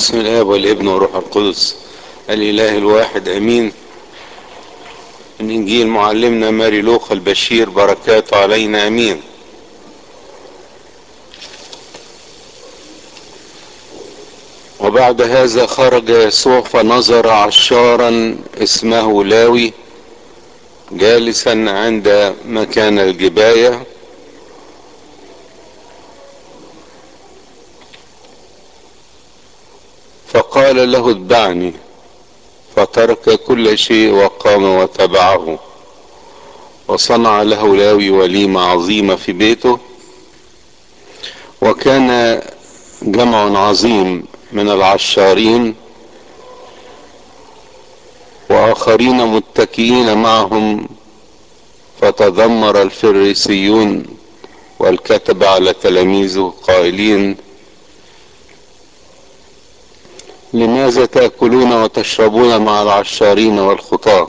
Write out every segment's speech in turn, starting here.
بسم الله والابن والروح القدس الاله الواحد امين من انجيل معلمنا ماري لوقا البشير بركاته علينا امين وبعد هذا خرج يسوع فنظر عشارا اسمه لاوي جالسا عند مكان الجبايه فقال له اتبعني فترك كل شيء وقام وتبعه وصنع له لاوي وليمة عظيمة في بيته وكان جمع عظيم من العشارين وآخرين متكئين معهم فتذمر الفريسيون والكتب على تلاميذه قائلين لماذا تأكلون وتشربون مع العشارين والخطاة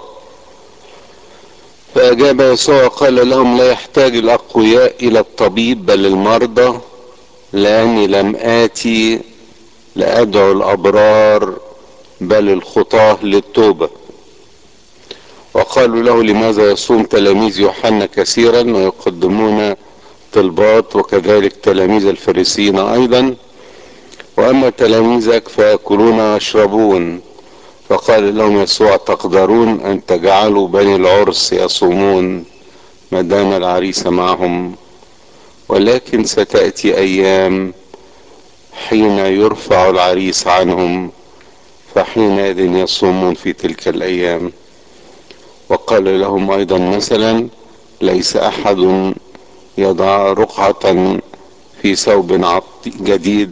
فأجاب يسوع قال لهم لا يحتاج الأقوياء إلى الطبيب بل المرضى لأني لم آتي لأدعو الأبرار بل الخطاة للتوبة وقالوا له لماذا يصوم تلاميذ يوحنا كثيرا ويقدمون طلبات وكذلك تلاميذ الفريسيين أيضا واما تلاميذك فياكلون ويشربون فقال لهم يسوع تقدرون ان تجعلوا بني العرس يصومون ما دام العريس معهم ولكن ستاتي ايام حين يرفع العريس عنهم فحينئذ يصومون في تلك الايام وقال لهم ايضا مثلا ليس احد يضع رقعه في ثوب جديد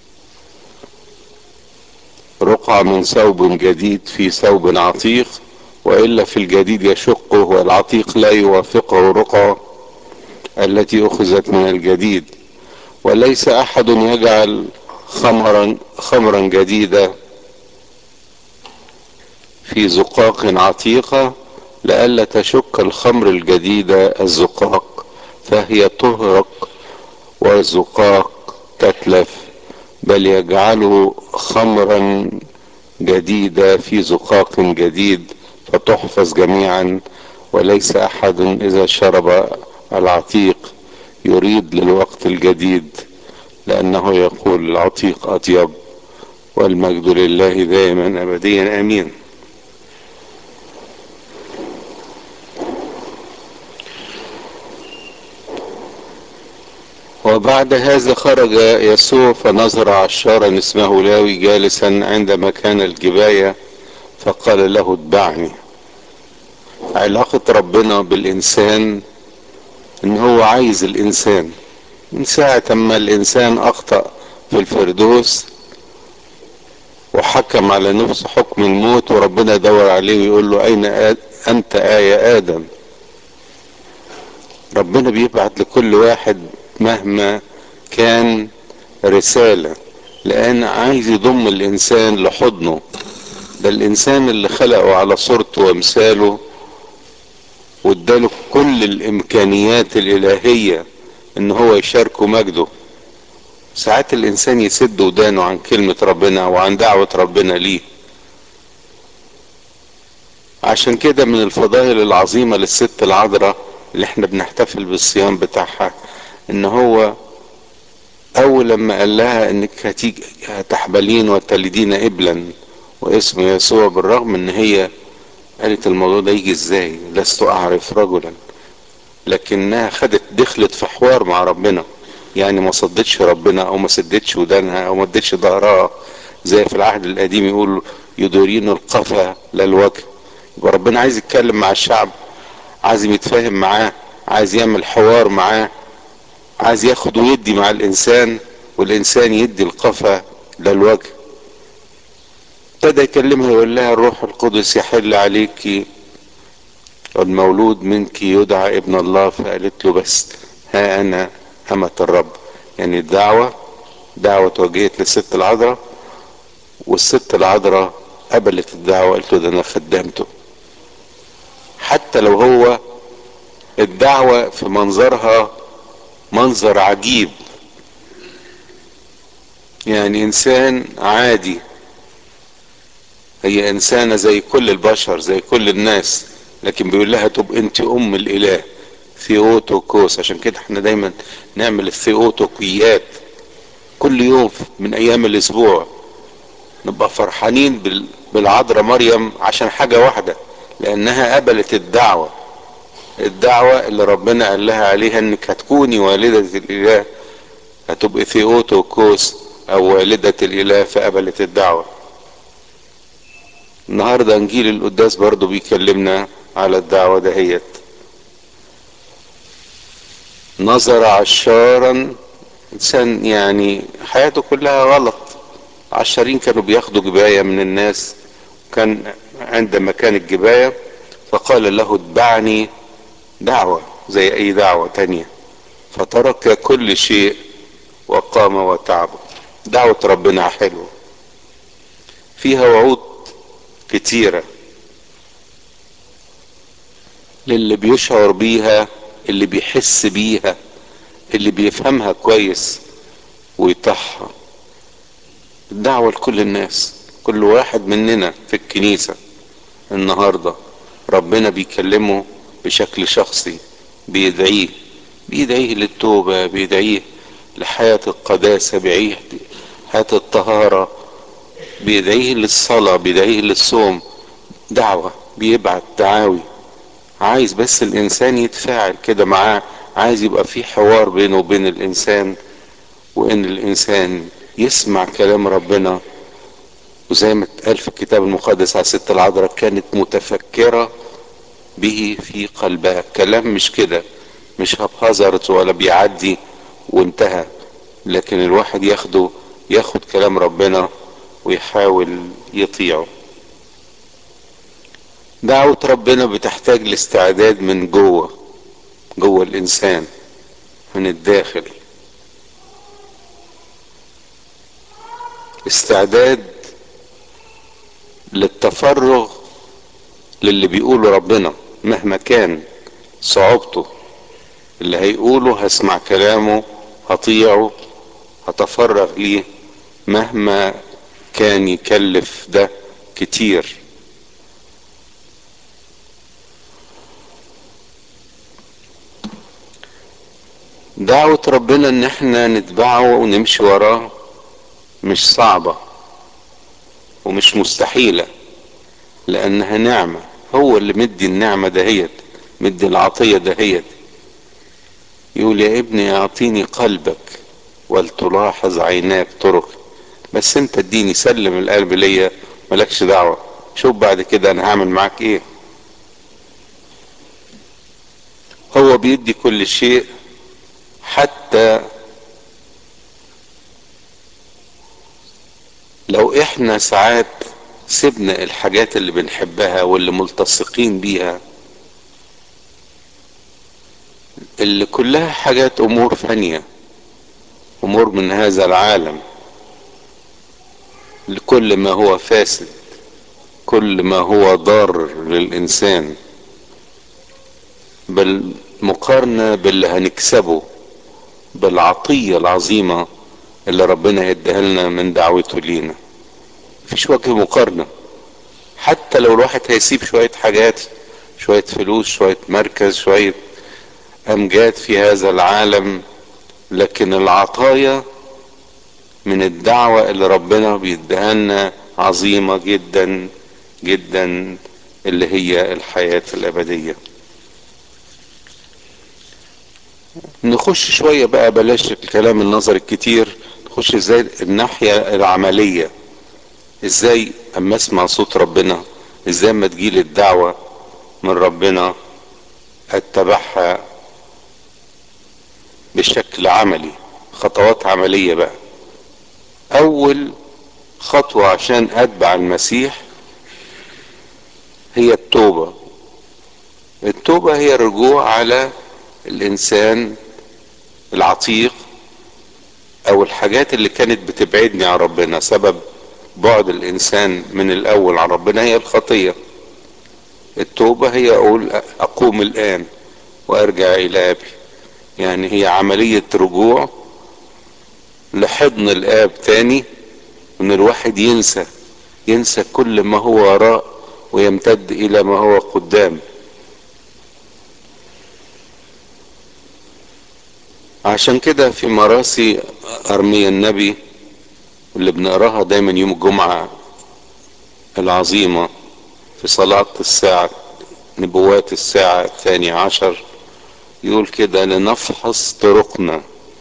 رقعة من ثوب جديد في ثوب عتيق وإلا في الجديد يشقه والعتيق لا يوافقه الرقعة التي أخذت من الجديد وليس أحد يجعل خمرا خمرا جديدة في زقاق عتيقة لئلا تشك الخمر الجديدة الزقاق فهي تهرق والزقاق تتلف بل يجعله خمرا جديدة في زقاق جديد فتحفظ جميعا وليس احد اذا شرب العتيق يريد للوقت الجديد لانه يقول العتيق اطيب والمجد لله دائما ابديا امين وبعد هذا خرج يسوع فنظر عشارا اسمه لاوي جالسا عند مكان الجباية فقال له اتبعني علاقة ربنا بالإنسان إن هو عايز الإنسان من ساعة ما الإنسان أخطأ في الفردوس وحكم على نفسه حكم الموت وربنا دور عليه ويقول له أين أنت آية آدم ربنا بيبعت لكل واحد مهما كان رسالة لأن عايز يضم الإنسان لحضنه ده الإنسان اللي خلقه على صورته ومثاله واداله كل الإمكانيات الإلهية إن هو يشاركه مجده ساعات الإنسان يسد ودانه عن كلمة ربنا وعن دعوة ربنا ليه عشان كده من الفضائل العظيمة للست العذراء اللي احنا بنحتفل بالصيام بتاعها ان هو اول لما قال لها انك هتيجي هتحبلين وتلدين ابلا واسمه يسوع بالرغم ان هي قالت الموضوع ده يجي ازاي لست اعرف رجلا لكنها خدت دخلت في حوار مع ربنا يعني ما صدتش ربنا او ما سدتش ودانها او ما ادتش ظهرها زي في العهد القديم يقول يدورين القفا للوجه يبقى ربنا عايز يتكلم مع الشعب عايز يتفاهم معاه عايز يعمل حوار معاه عايز ياخد ويدي مع الانسان والانسان يدي القفا للوجه ابتدى يكلمها يقول لها الروح القدس يحل عليك والمولود منك يدعى ابن الله فقالت له بس ها انا امة الرب يعني الدعوة دعوة توجهت للست العذراء والست العذراء قبلت الدعوة قالت له ده انا خدمته حتى لو هو الدعوة في منظرها منظر عجيب يعني انسان عادي هي انسانة زي كل البشر زي كل الناس لكن بيقول لها طب انت ام الاله ثيوتوكوس عشان كده احنا دايما نعمل الثيوتوكيات كل يوم من ايام الاسبوع نبقى فرحانين بالعذراء مريم عشان حاجة واحدة لانها قبلت الدعوة الدعوة اللي ربنا قال لها عليها انك هتكوني والدة الاله هتبقي ثيوتوكوس او والدة الاله فقبلت الدعوة النهاردة انجيل القداس برضو بيكلمنا على الدعوة دهيت نظر عشارا انسان يعني حياته كلها غلط عشارين كانوا بياخدوا جباية من الناس كان عندما كانت جباية فقال له اتبعني دعوة زي اي دعوة تانية فترك كل شيء وقام وتعب دعوة ربنا حلوة فيها وعود كتيرة للي بيشعر بيها اللي بيحس بيها اللي بيفهمها كويس ويطحها الدعوة لكل الناس كل واحد مننا في الكنيسة النهاردة ربنا بيكلمه بشكل شخصي بيدعيه بيدعيه للتوبة بيدعيه لحياة القداسة بيدعيه حياة الطهارة بيدعيه للصلاة بيدعيه للصوم دعوة بيبعت دعاوي عايز بس الانسان يتفاعل كده معاه عايز يبقى في حوار بينه وبين الانسان وان الانسان يسمع كلام ربنا وزي ما اتقال في الكتاب المقدس على الست العذراء كانت متفكرة به في قلبها كلام مش كده مش هبهزرت ولا بيعدي وانتهى لكن الواحد ياخده ياخد كلام ربنا ويحاول يطيعه دعوة ربنا بتحتاج لاستعداد من جوه جوه الانسان من الداخل استعداد للتفرغ للي بيقوله ربنا مهما كان صعوبته اللي هيقوله هسمع كلامه هطيعه هتفرغ ليه مهما كان يكلف ده كتير دعوة ربنا ان احنا نتبعه ونمشي وراه مش صعبة ومش مستحيلة لانها نعمة هو اللي مدي النعمة دهيت مدي العطية دهيت يقول يا ابني اعطيني قلبك ولتلاحظ عيناك طرق بس انت اديني سلم القلب ليا ملكش دعوة شوف بعد كده انا هعمل معاك ايه هو بيدي كل شيء حتى لو احنا ساعات سيبنا الحاجات اللي بنحبها واللي ملتصقين بيها اللي كلها حاجات امور فانية امور من هذا العالم لكل ما هو فاسد كل ما هو ضار للانسان بل مقارنة باللي هنكسبه بالعطية العظيمة اللي ربنا يديها لنا من دعوته لينا مفيش وجه مقارنة حتى لو الواحد هيسيب شوية حاجات شوية فلوس شوية مركز شوية امجاد في هذا العالم لكن العطايا من الدعوة اللي ربنا بيديها لنا عظيمة جدا جدا اللي هي الحياة الابدية نخش شوية بقى بلاش الكلام النظري الكتير نخش ازاي الناحية العملية ازاي اما اسمع صوت ربنا ازاي ما تجيلي الدعوة من ربنا اتبعها بشكل عملي خطوات عملية بقى اول خطوة عشان اتبع المسيح هي التوبة التوبة هي الرجوع على الانسان العتيق او الحاجات اللي كانت بتبعدني عن ربنا سبب بعد الانسان من الاول عن ربنا هي الخطية التوبة هي اقول اقوم الان وارجع الى ابي يعني هي عملية رجوع لحضن الاب تاني ان الواحد ينسى ينسى كل ما هو وراء ويمتد الى ما هو قدام عشان كده في مراسي ارميا النبي اللي بنقراها دايما يوم الجمعة العظيمة في صلاة الساعة نبوات الساعة الثانية عشر يقول كده لنفحص طرقنا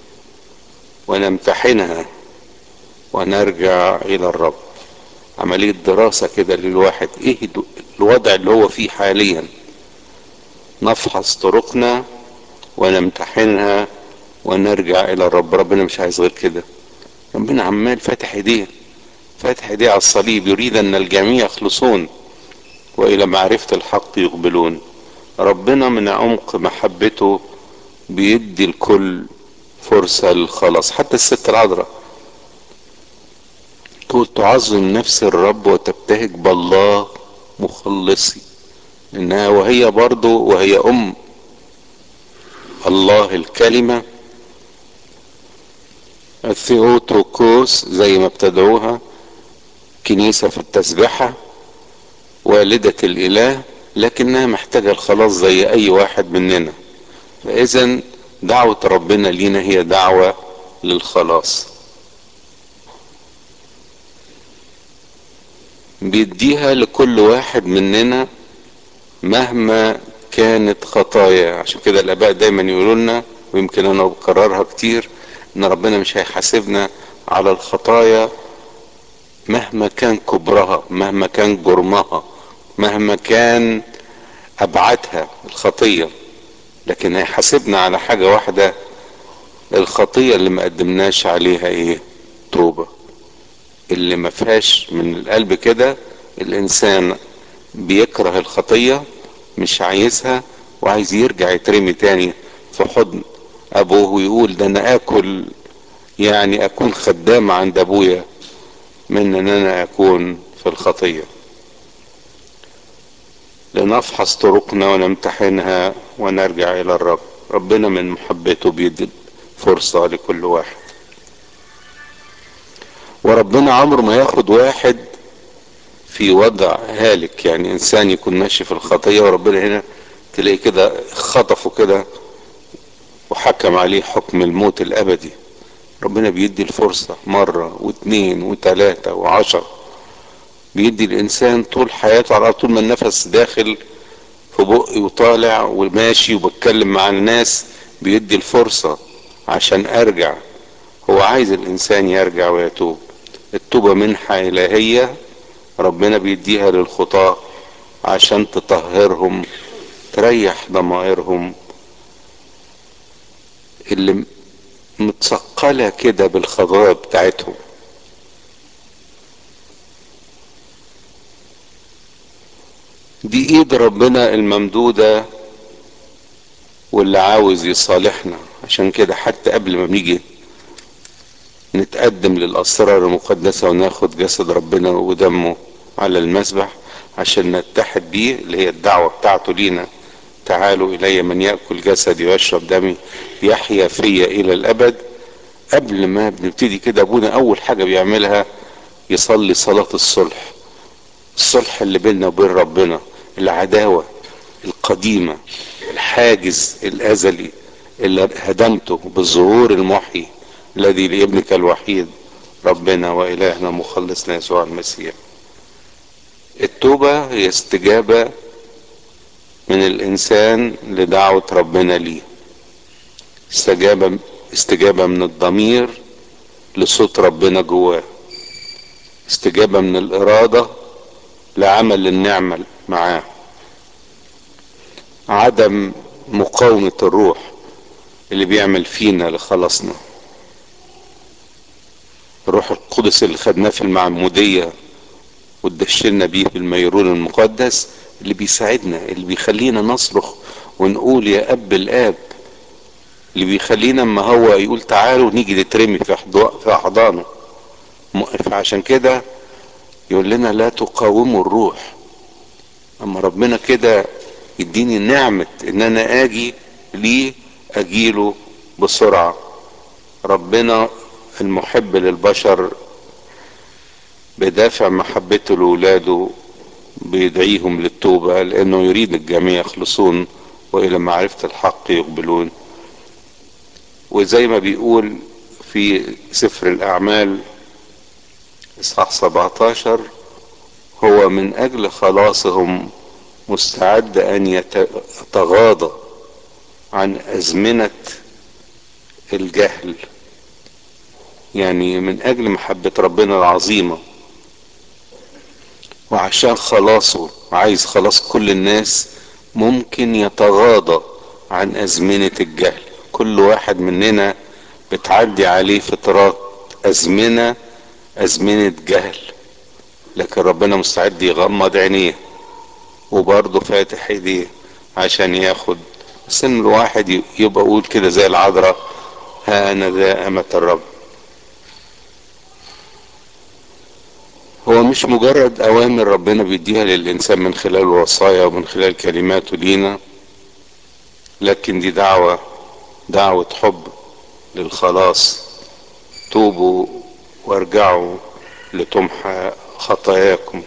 ونمتحنها ونرجع الى الرب عملية دراسة كده للواحد ايه الوضع اللي هو فيه حاليا نفحص طرقنا ونمتحنها ونرجع الى الرب ربنا مش عايز غير كده ربنا عمال فاتح ايديه فاتح ايديه على الصليب يريد ان الجميع يخلصون والى معرفة الحق يقبلون ربنا من عمق محبته بيدي الكل فرصة للخلاص حتى الست العذراء تقول تعظم نفس الرب وتبتهج بالله مخلصي انها وهي برضو وهي ام الله الكلمة الثيوتوكوس زي ما ابتدعوها كنيسة في التسبحة والدة الاله لكنها محتاجة الخلاص زي اي واحد مننا فاذا دعوة ربنا لينا هي دعوة للخلاص بيديها لكل واحد مننا مهما كانت خطايا عشان كده الاباء دايما يقولوا لنا ويمكن انا بكررها كتير ان ربنا مش هيحاسبنا على الخطايا مهما كان كبرها مهما كان جرمها مهما كان ابعادها الخطيه لكن هيحاسبنا على حاجه واحده الخطيه اللي ما قدمناش عليها ايه توبه اللي ما فيهاش من القلب كده الانسان بيكره الخطيه مش عايزها وعايز يرجع يترمي تاني في حضن ابوه ويقول ده انا اكل يعني اكون خدام عند ابويا من ان انا اكون في الخطيه لنفحص طرقنا ونمتحنها ونرجع الى الرب ربنا من محبته بيدي فرصه لكل واحد وربنا عمره ما ياخد واحد في وضع هالك يعني انسان يكون ماشي في الخطيه وربنا هنا تلاقي كده خطفه كده وحكم عليه حكم الموت الابدي ربنا بيدي الفرصة مرة واثنين وثلاثة وعشر بيدي الانسان طول حياته على طول ما النفس داخل في بقي وطالع وماشي وبتكلم مع الناس بيدي الفرصة عشان ارجع هو عايز الانسان يرجع ويتوب التوبة منحة الهية ربنا بيديها للخطاة عشان تطهرهم تريح ضمائرهم اللي متثقلة كده بالخطايا بتاعتهم دي ايد ربنا الممدودة واللي عاوز يصالحنا عشان كده حتى قبل ما بنيجي نتقدم للأسرار المقدسة وناخد جسد ربنا ودمه على المسبح عشان نتحد بيه اللي هي الدعوة بتاعته لينا تعالوا إلي من يأكل جسدي ويشرب دمي يحيا فيا إلى الأبد قبل ما بنبتدي كده أبونا أول حاجة بيعملها يصلي صلاة الصلح الصلح اللي بيننا وبين ربنا العداوة القديمة الحاجز الأزلي اللي هدمته بالظهور المحيي الذي لابنك الوحيد ربنا وإلهنا مخلصنا يسوع المسيح التوبة هي استجابة من الإنسان لدعوة ربنا ليه استجابة استجابة من الضمير لصوت ربنا جواه استجابة من الإرادة لعمل النعمة معاه عدم مقاومة الروح اللي بيعمل فينا لخلصنا الروح القدس اللي خدناه في المعمودية وتدشلنا بيه في الميرون المقدس اللي بيساعدنا اللي بيخلينا نصرخ ونقول يا اب الاب اللي بيخلينا اما هو يقول تعالوا نيجي نترمي في في احضانه فعشان كده يقول لنا لا تقاوموا الروح اما ربنا كده يديني نعمة ان انا اجي ليه اجيله بسرعة ربنا المحب للبشر بدافع محبته لولاده بيدعيهم للتوبة لأنه يريد الجميع يخلصون وإلى معرفة الحق يقبلون وزي ما بيقول في سفر الأعمال إصحاح 17 هو من أجل خلاصهم مستعد أن يتغاضى عن أزمنة الجهل يعني من أجل محبة ربنا العظيمة وعشان خلاصه عايز خلاص كل الناس ممكن يتغاضى عن أزمنة الجهل كل واحد مننا بتعدي عليه فترات أزمنة أزمنة جهل لكن ربنا مستعد يغمض عينيه وبرضه فاتح ايديه عشان ياخد بس ان الواحد يبقى يقول كده زي العذراء ها انا ذا امة الرب هو مش مجرد اوامر ربنا بيديها للانسان من خلال الوصايا ومن خلال كلماته لينا لكن دي دعوة دعوة حب للخلاص توبوا وارجعوا لتمحى خطاياكم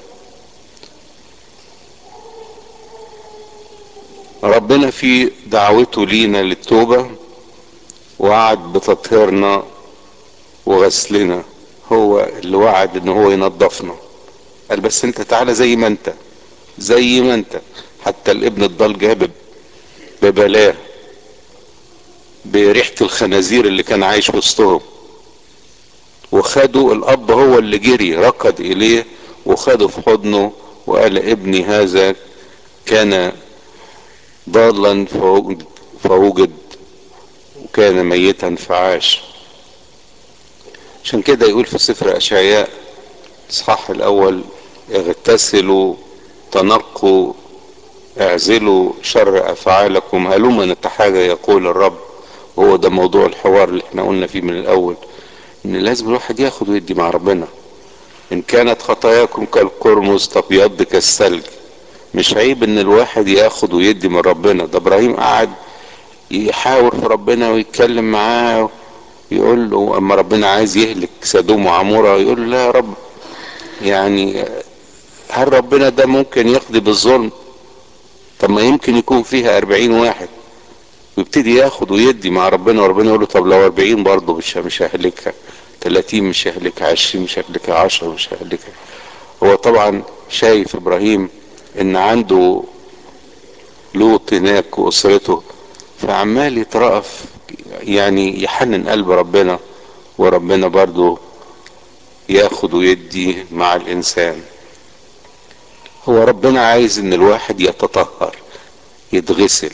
ربنا في دعوته لينا للتوبة وعد بتطهيرنا وغسلنا هو اللي وعد ان هو ينظفنا قال بس انت تعالى زي ما انت زي ما انت حتى الابن الضال جاب ببلاه بريحة الخنازير اللي كان عايش وسطهم وخدوا الاب هو اللي جري ركض اليه وخده في حضنه وقال ابني هذا كان ضالا فوجد, فوجد وكان ميتا فعاش عشان كده يقول في سفر اشعياء الاصحاح الاول اغتسلوا تنقوا اعزلوا شر افعالكم هلما نتحاجى يقول الرب وهو ده موضوع الحوار اللي احنا قلنا فيه من الاول ان لازم الواحد ياخد ويدي مع ربنا ان كانت خطاياكم كالقرمز تبيض كالثلج مش عيب ان الواحد ياخد ويدي من ربنا ده ابراهيم قعد يحاور في ربنا ويتكلم معاه يقول له اما ربنا عايز يهلك سدوم وعمورة يقول له لا يا رب يعني هل ربنا ده ممكن يقضي بالظلم طب ما يمكن يكون فيها اربعين واحد ويبتدي ياخد ويدي مع ربنا وربنا يقول له طب لو اربعين برضه مش مش ههلكها تلاتين مش ههلكها عشرين مش ههلكها عشرة مش ههلكها هو طبعا شايف ابراهيم ان عنده لوط هناك واسرته فعمال يترأف يعني يحنن قلب ربنا وربنا برضه ياخد ويدي مع الانسان هو ربنا عايز ان الواحد يتطهر يتغسل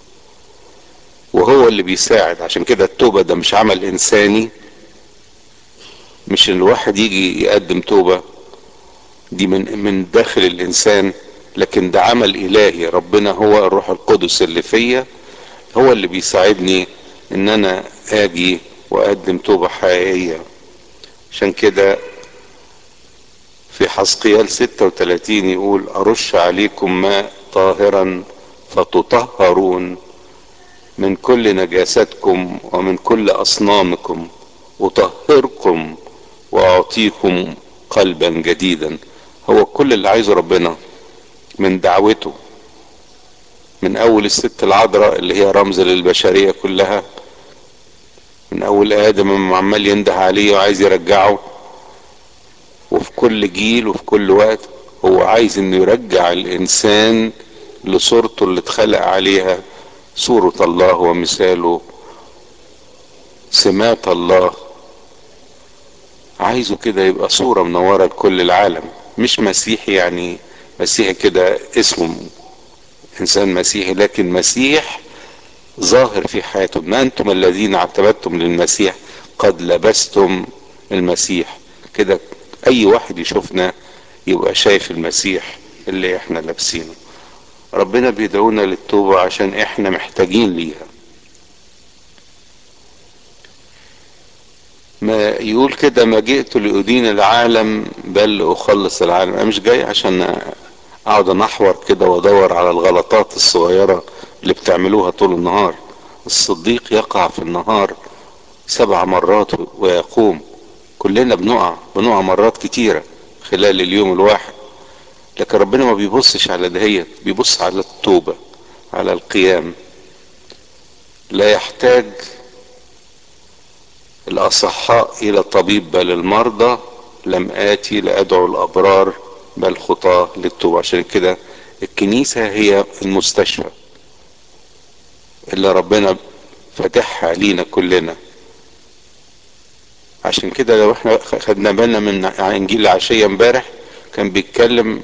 وهو اللي بيساعد عشان كده التوبة ده مش عمل انساني مش الواحد يجي يقدم توبة دي من من داخل الانسان لكن ده عمل الهي ربنا هو الروح القدس اللي فيا هو اللي بيساعدني ان انا اجي واقدم توبة حقيقية عشان كده في حسقيال 36 يقول ارش عليكم ماء طاهرا فتطهرون من كل نجاستكم ومن كل اصنامكم اطهركم واعطيكم قلبا جديدا هو كل اللي عايزه ربنا من دعوته من اول الست العذراء اللي هي رمز للبشرية كلها من اول ادم عمال ينده عليه وعايز يرجعه وفي كل جيل وفي كل وقت هو عايز انه يرجع الانسان لصورته اللي اتخلق عليها صورة الله ومثاله سمات الله عايزه كده يبقى صورة منورة لكل العالم مش مسيحي يعني مسيحي كده اسمه انسان مسيحي لكن مسيح ظاهر في حياته ما انتم الذين اعتمدتم للمسيح قد لبستم المسيح كده اي واحد يشوفنا يبقى شايف المسيح اللي احنا لابسينه ربنا بيدعونا للتوبة عشان احنا محتاجين ليها ما يقول كده ما جئت لأدين العالم بل لأخلص العالم انا مش جاي عشان اقعد انحور كده وادور على الغلطات الصغيرة اللي بتعملوها طول النهار الصديق يقع في النهار سبع مرات ويقوم كلنا بنقع بنقع مرات كتيرة خلال اليوم الواحد لكن ربنا ما بيبصش على دهيت بيبص على التوبة على القيام لا يحتاج الأصحاء إلى طبيب بل المرضى لم آتي لأدعو الأبرار بل خطاة للتوبة عشان كده الكنيسة هي المستشفى اللي ربنا فاتحها لينا كلنا عشان كده لو احنا خدنا بالنا من انجيل العشية امبارح كان بيتكلم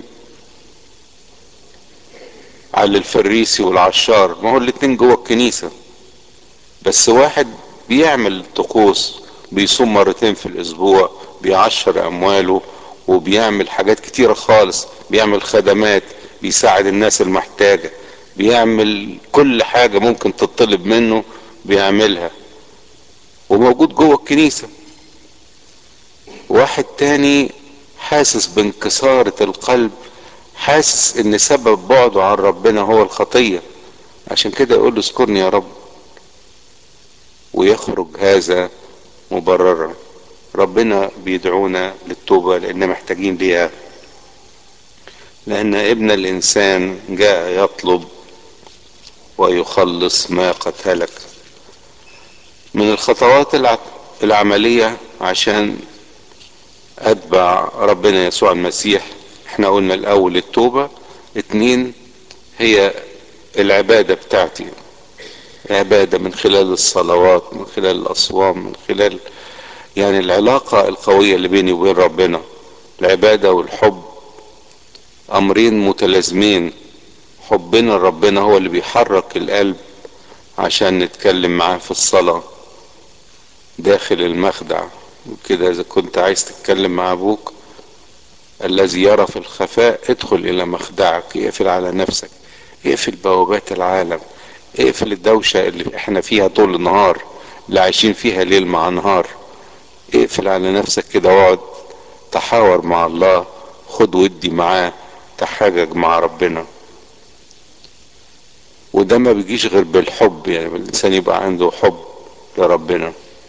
على الفريسي والعشار ما هو الاتنين جوه الكنيسة بس واحد بيعمل طقوس بيصوم مرتين في الاسبوع بيعشر امواله وبيعمل حاجات كتيرة خالص بيعمل خدمات بيساعد الناس المحتاجة بيعمل كل حاجة ممكن تطلب منه بيعملها وموجود جوه الكنيسة واحد تاني حاسس بانكسارة القلب حاسس ان سبب بعده عن ربنا هو الخطية عشان كده يقول له اذكرني يا رب ويخرج هذا مبررا ربنا بيدعونا للتوبة لان محتاجين ليها لان ابن الانسان جاء يطلب ويخلص ما قد هلك من الخطوات العملية عشان اتبع ربنا يسوع المسيح احنا قلنا الاول التوبة اتنين هي العبادة بتاعتي عبادة من خلال الصلوات من خلال الاصوام من خلال يعني العلاقة القوية اللي بيني وبين ربنا العبادة والحب امرين متلازمين حبنا لربنا هو اللي بيحرك القلب عشان نتكلم معاه في الصلاة داخل المخدع وكده اذا كنت عايز تتكلم مع ابوك الذي يرى في الخفاء ادخل الى مخدعك اقفل على نفسك اقفل بوابات العالم اقفل الدوشة اللي احنا فيها طول النهار اللي عايشين فيها ليل مع نهار اقفل على نفسك كده واقعد تحاور مع الله خد ودي معاه تحاجج مع ربنا وده ما بيجيش غير بالحب يعني الانسان يبقى عنده حب لربنا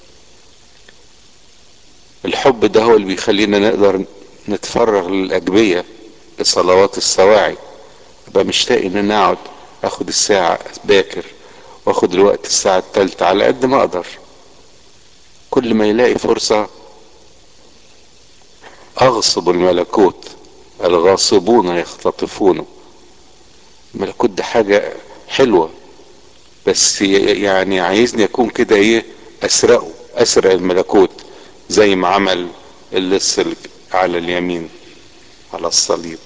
الحب ده هو اللي بيخلينا نقدر نتفرغ للأجبية لصلوات السواعي ابقى مشتاق ان انا اقعد اخد الساعة باكر واخد الوقت الساعة التالتة على قد ما اقدر كل ما يلاقي فرصة اغصب الملكوت الغاصبون يختطفونه الملكوت ده حاجة حلوة بس يعني عايزني اكون كده ايه اسرقه اسرق الملكوت زي ما عمل اللص على اليمين على الصليب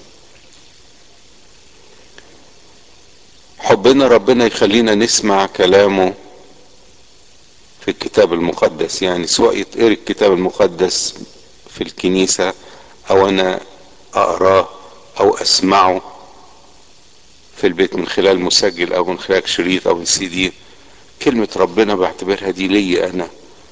حبنا ربنا يخلينا نسمع كلامه في الكتاب المقدس يعني سواء يتقري الكتاب المقدس في الكنيسة او انا اقراه او اسمعه في البيت من خلال مسجل او من خلال شريط او سي دي كلمة ربنا بعتبرها دي لي انا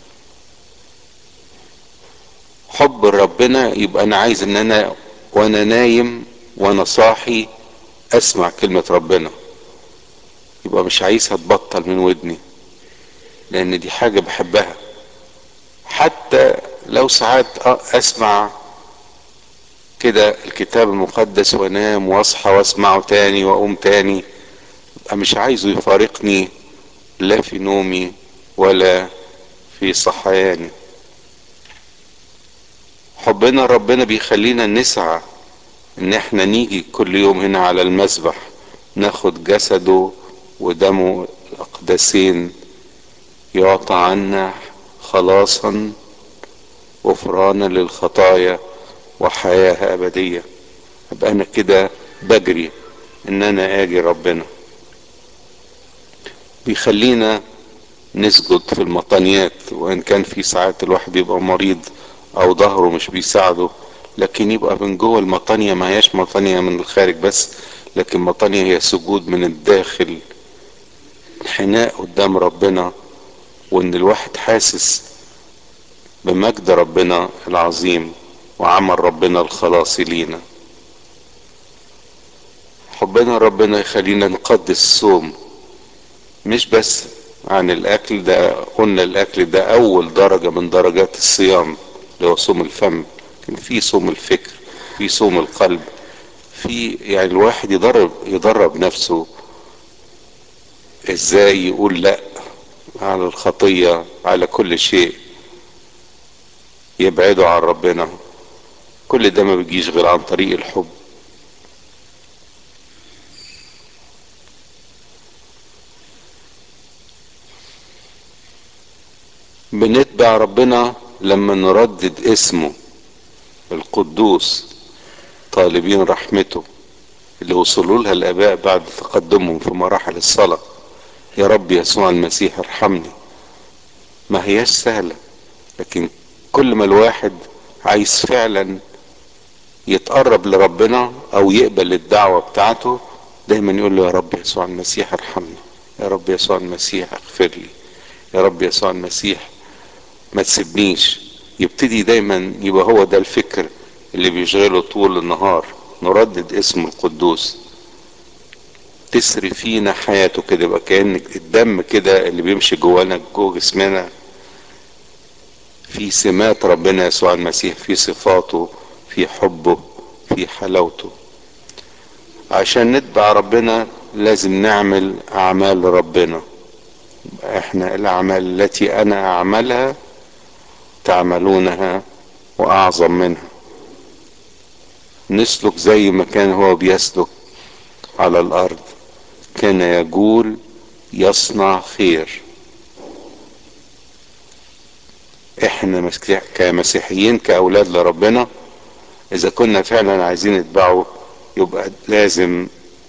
حب ربنا يبقى انا عايز ان انا وانا نايم وانا صاحي اسمع كلمة ربنا يبقى مش عايزها تبطل من ودني لان دي حاجة بحبها حتى لو ساعات اسمع كده الكتاب المقدس وانام واصحى واسمعه تاني واقوم تاني يبقى مش عايزه يفارقني لا في نومي ولا في صحياني حبنا ربنا بيخلينا نسعى ان احنا نيجي كل يوم هنا على المسبح ناخد جسده ودمه الاقدسين يعطى عنا خلاصا غفرانا للخطايا وحياة ابدية ابقى انا كده بجري ان انا اجي ربنا بيخلينا نسجد في المطانيات وان كان في ساعات الواحد بيبقى مريض او ظهره مش بيساعده لكن يبقى من جوه المطانية ما هياش مطانية من الخارج بس لكن مطانية هي سجود من الداخل انحناء قدام ربنا وان الواحد حاسس بمجد ربنا العظيم وعمل ربنا الخلاصي لينا حبنا ربنا يخلينا نقدس الصوم مش بس عن الاكل ده قلنا الاكل ده اول درجة من درجات الصيام اللي هو صوم الفم كان في صوم الفكر في صوم القلب في يعني الواحد يدرب يدرب نفسه ازاي يقول لا على الخطية على كل شيء يبعده عن ربنا كل ده ما بيجيش غير عن طريق الحب بنتبع ربنا لما نردد اسمه القدوس طالبين رحمته اللي وصلوا لها الاباء بعد تقدمهم في مراحل الصلاة يا رب يسوع المسيح ارحمني ما هياش سهلة لكن كل ما الواحد عايز فعلا يتقرب لربنا او يقبل الدعوة بتاعته دايما يقول له يا رب يسوع المسيح ارحمني يا رب يسوع المسيح اغفر لي يا رب يسوع المسيح ما تسيبنيش يبتدي دايما يبقى هو ده الفكر اللي بيشغله طول النهار نردد اسم القدوس تسري فينا حياته كده يبقى كأن الدم كده اللي بيمشي جوانا جوه جسمنا في سمات ربنا يسوع المسيح في صفاته في حبه في حلاوته عشان نتبع ربنا لازم نعمل اعمال ربنا احنا الاعمال التي انا اعملها تعملونها واعظم منها نسلك زي ما كان هو بيسلك على الارض كان يقول يصنع خير احنا كمسيحيين كاولاد لربنا اذا كنا فعلا عايزين نتبعه يبقى لازم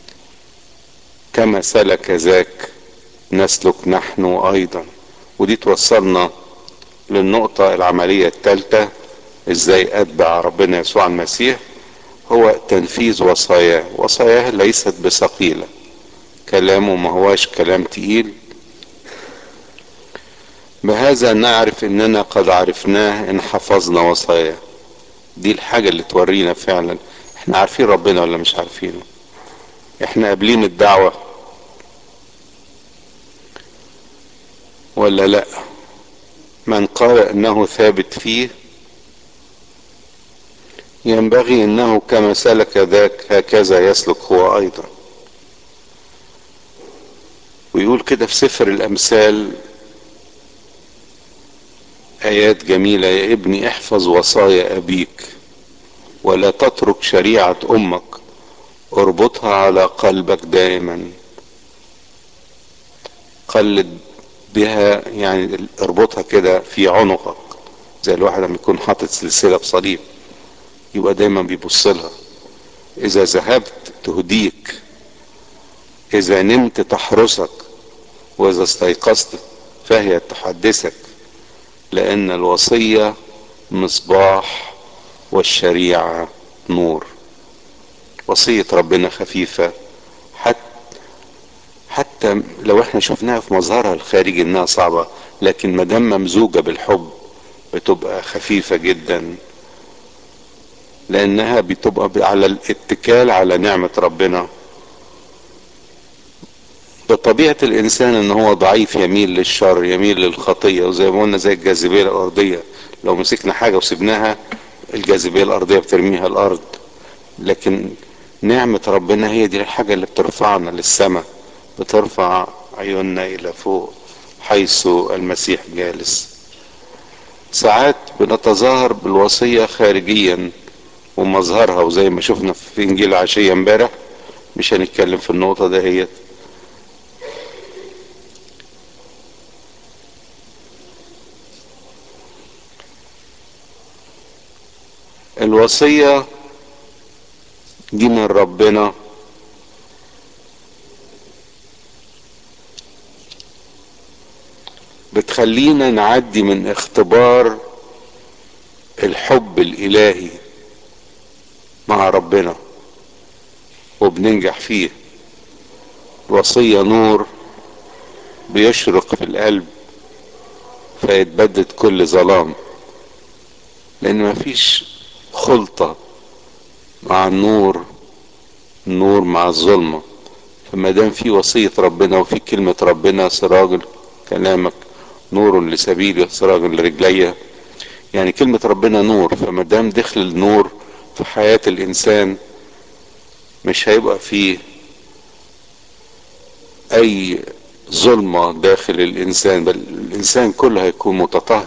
كما سلك ذاك نسلك نحن ايضا ودي توصلنا للنقطة العملية الثالثة ازاي اتبع ربنا يسوع المسيح هو تنفيذ وصاياه وصاياه ليست بثقيلة كلامه ما هواش كلام تقيل بهذا نعرف اننا قد عرفناه ان حفظنا وصاياه دي الحاجة اللي تورينا فعلا احنا عارفين ربنا ولا مش عارفينه احنا قابلين الدعوة ولا لا من قال انه ثابت فيه ينبغي انه كما سلك ذاك هكذا يسلك هو ايضا ويقول كده في سفر الامثال ايات جميلة يا ابني احفظ وصايا ابيك ولا تترك شريعة امك اربطها على قلبك دائما قلد بها يعني اربطها كده في عنقك زي الواحد لما يكون حاطط سلسلة بصليب يبقى دايما بيبص لها اذا ذهبت تهديك اذا نمت تحرسك واذا استيقظت فهي تحدثك لان الوصية مصباح والشريعة نور وصية ربنا خفيفة حتى حتى لو احنا شفناها في مظهرها الخارجي انها صعبة لكن ما دام ممزوجة بالحب بتبقى خفيفة جدا لانها بتبقى على الاتكال على نعمة ربنا بطبيعة الانسان ان هو ضعيف يميل للشر يميل للخطية وزي ما قلنا زي الجاذبية الارضية لو مسكنا حاجة وسبناها الجاذبية الارضية بترميها الارض لكن نعمة ربنا هي دي الحاجة اللي بترفعنا للسماء بترفع عيوننا الى فوق حيث المسيح جالس ساعات بنتظاهر بالوصية خارجيا ومظهرها وزي ما شفنا في انجيل عشية امبارح مش هنتكلم في النقطة دهيت الوصية دي من ربنا بتخلينا نعدي من اختبار الحب الالهي مع ربنا وبننجح فيه الوصية نور بيشرق في القلب فيتبدد كل ظلام لان مفيش خلطة مع النور النور مع الظلمة فما دام في وصية ربنا وفي كلمة ربنا سراج كلامك نور لسبيلي سراج لرجلي يعني كلمة ربنا نور فما دام دخل النور في حياة الانسان مش هيبقى فيه اي ظلمة داخل الانسان بل الانسان كله هيكون متطهر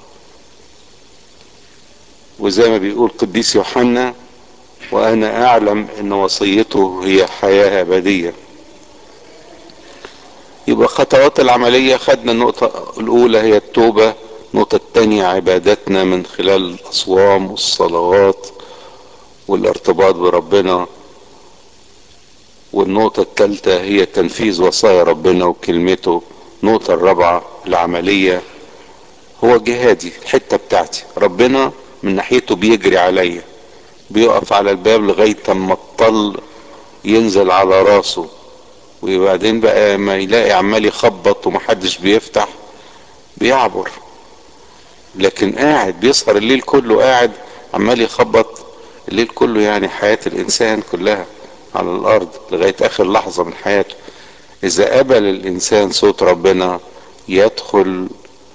وزي ما بيقول قديس يوحنا وانا اعلم ان وصيته هي حياة ابدية يبقى خطوات العملية خدنا النقطة الاولى هي التوبة النقطة التانية عبادتنا من خلال الاصوام والصلوات والارتباط بربنا والنقطة الثالثة هي تنفيذ وصايا ربنا وكلمته النقطة الرابعة العملية هو جهادي الحتة بتاعتي ربنا من ناحيته بيجري عليا بيقف على الباب لغاية اما الطل ينزل على راسه وبعدين بقى ما يلاقي عمال يخبط ومحدش بيفتح بيعبر لكن قاعد بيسهر الليل كله قاعد عمال يخبط الليل كله يعني حياة الانسان كلها على الارض لغاية اخر لحظة من حياته اذا قبل الانسان صوت ربنا يدخل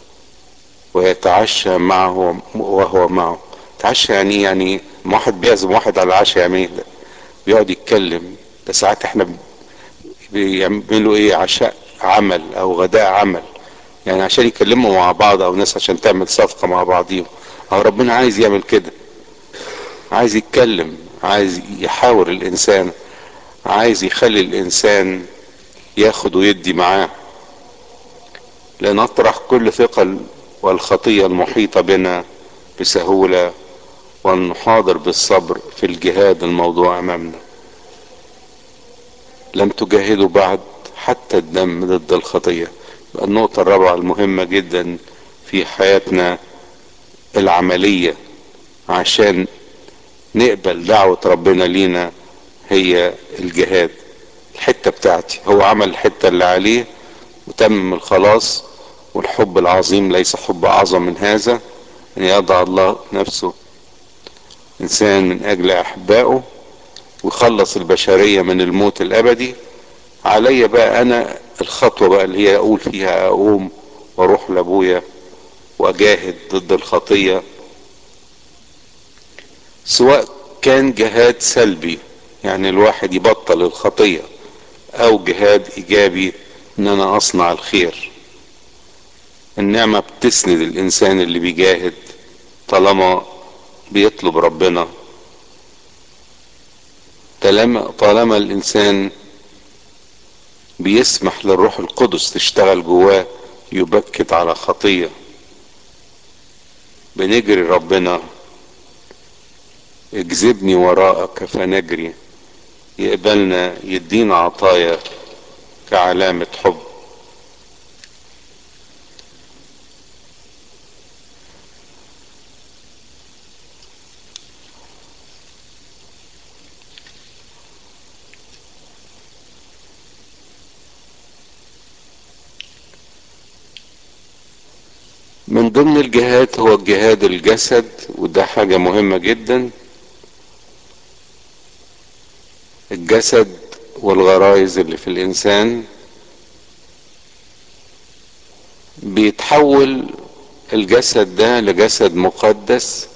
ويتعشى معه وهو معه تعشى يعني ايه يعني واحد بيعزم واحد على العشاء يعمل ايه بيقعد يتكلم ده ساعات احنا بيعملوا ايه عشاء عمل او غداء عمل يعني عشان يكلموا مع بعض او ناس عشان تعمل صفقة مع بعضيهم او ربنا عايز يعمل كده عايز يتكلم عايز يحاور الانسان عايز يخلي الانسان ياخد ويدي معاه لنطرح كل ثقل والخطية المحيطة بنا بسهولة ونحاضر بالصبر في الجهاد الموضوع امامنا لم تجاهدوا بعد حتى الدم ضد الخطية النقطة الرابعة المهمة جدا في حياتنا العملية عشان نقبل دعوة ربنا لينا هي الجهاد الحتة بتاعتي هو عمل الحتة اللي عليه وتمم الخلاص والحب العظيم ليس حب اعظم من هذا ان يضع الله نفسه انسان من اجل احبائه ويخلص البشرية من الموت الابدي عليا بقى انا الخطوة بقى اللي هي اقول فيها اقوم واروح لابويا واجاهد ضد الخطية سواء كان جهاد سلبي يعني الواحد يبطل الخطية او جهاد ايجابي ان انا اصنع الخير النعمة بتسند الانسان اللي بيجاهد طالما بيطلب ربنا طالما طالما الانسان بيسمح للروح القدس تشتغل جواه يبكت على خطية بنجري ربنا اجذبني وراءك فنجري يقبلنا يدينا عطايا كعلامة حب من ضمن الجهاد هو الجهاد الجسد وده حاجة مهمة جدا الجسد والغرائز اللي في الانسان بيتحول الجسد ده لجسد مقدس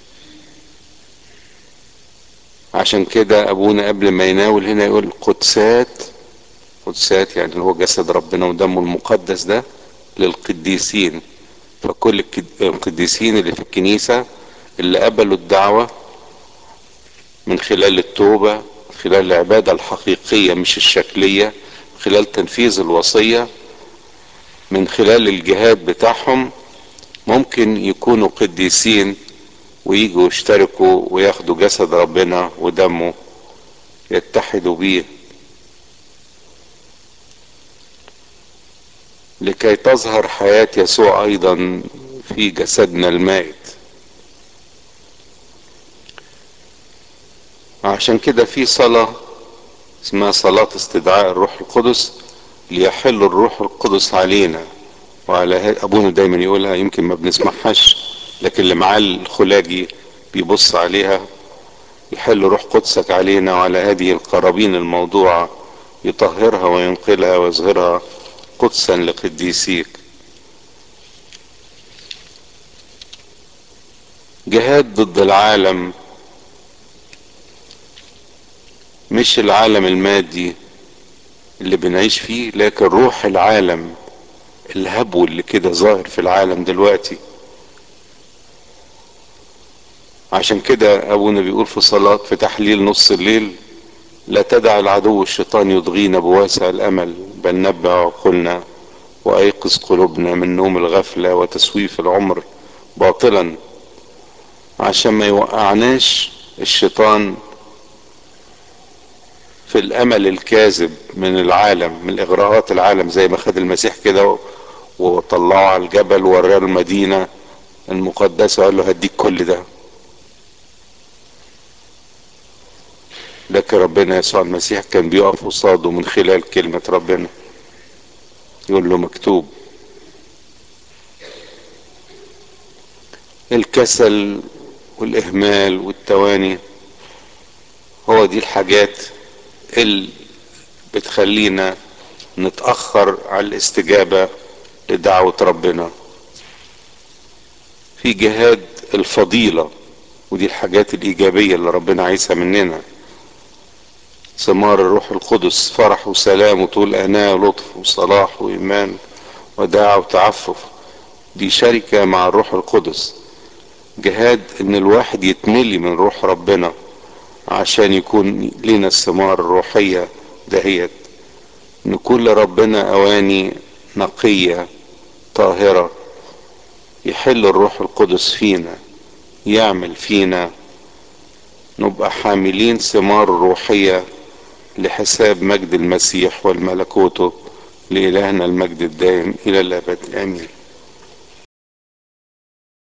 عشان كده ابونا قبل ما يناول هنا يقول قدسات قدسات يعني هو جسد ربنا ودمه المقدس ده للقديسين فكل القديسين اللي في الكنيسة اللي قبلوا الدعوة من خلال التوبة من خلال العبادة الحقيقية مش الشكلية من خلال تنفيذ الوصية من خلال الجهاد بتاعهم ممكن يكونوا قديسين ويجوا يشتركوا وياخدوا جسد ربنا ودمه يتحدوا بيه لكي تظهر حياة يسوع ايضا في جسدنا المائت عشان كده في صلاة اسمها صلاة استدعاء الروح القدس ليحل الروح القدس علينا وعلى ابونا دايما يقولها يمكن ما بنسمعهاش لكن اللي معاه الخلاجي بيبص عليها يحل روح قدسك علينا وعلى هذه القرابين الموضوعة يطهرها وينقلها ويظهرها قدسا لقديسيك جهاد ضد العالم مش العالم المادي اللي بنعيش فيه لكن روح العالم الهبو اللي كده ظاهر في العالم دلوقتي عشان كده ابونا بيقول في صلاة في تحليل نص الليل لا تدع العدو الشيطان يضغينا بواسع الامل بل نبع عقولنا وايقظ قلوبنا من نوم الغفلة وتسويف العمر باطلا عشان ما يوقعناش الشيطان في الامل الكاذب من العالم من اغراءات العالم زي ما خد المسيح كده وطلعه على الجبل ووراه المدينة المقدسة وقال له هديك كل ده لكن ربنا يسوع المسيح كان بيقف قصاده من خلال كلمة ربنا يقول له مكتوب الكسل والاهمال والتواني هو دي الحاجات اللي بتخلينا نتأخر على الاستجابة لدعوة ربنا في جهاد الفضيلة ودي الحاجات الإيجابية اللي ربنا عايزها مننا ثمار الروح القدس فرح وسلام وطول أناة ولطف وصلاح وإيمان وداع وتعفف دي شركة مع الروح القدس جهاد ان الواحد يتملي من روح ربنا عشان يكون لنا الثمار الروحية دهيت نكون لربنا اواني نقية طاهرة يحل الروح القدس فينا يعمل فينا نبقى حاملين ثمار روحية لحساب مجد المسيح والملكوته لإلهنا المجد الدائم إلى الأبد آمين